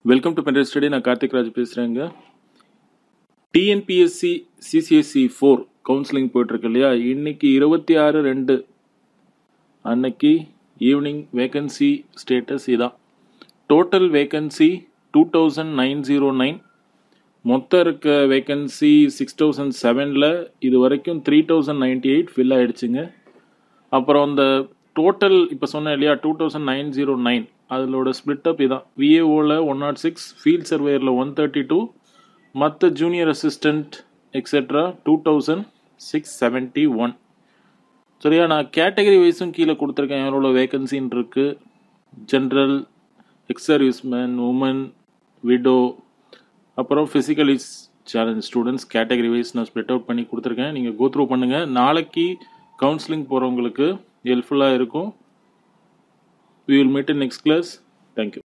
welcome to பென்டர் study நான் கார்த்திக் ராஜ் பேசுகிறேங்க TNPSC CCSC four counselling போயிட்டுருக்கு இல்லையா இன்னைக்கு இருபத்தி ஆறு ரெண்டு அன்னைக்கு ஈவினிங் வேகன்சி ஸ்டேட்டஸ் இதான் total vacancy two thousand nine zero nine மொத்தம் இருக்க வேகன்சி சிக்ஸ் தௌசண்ட் செவனில் இது வரைக்கும் three thousand ninety eight fill ஆகிடுச்சுங்க அப்புறம் அந்த டோட்டல் இப்போ சொன்னேன் இல்லையா two thousand nine zero nine அதோட ஸ்பிளிட் அப் இதான் விஏஓவில் ஒன் நாட் சிக்ஸ் ஃபீல்ட் சர்வேயரில் ஒன் தேர்ட்டி டூ மற்ற junior assistant etcetera two thousand six seventy one சரியா நான் கேட்டகரி வைஸும் கீழே கொடுத்துருக்கேன் எவ்வளோ வேகன்சின்னு இருக்குது general ex serviceman woman widow அப்புறம் physically challenge students category wise நான் ஸ்ப்ளிட் அவுட் பண்ணி கொடுத்துருக்கேன் நீங்கள் கோ த்ரூ பண்ணுங்கள் நாளைக்கு கவுன்சிலிங் போகிறவங்களுக்கு ஹெல்ப்ஃபுல்லாக இருக்கும் we will meet in next class thank you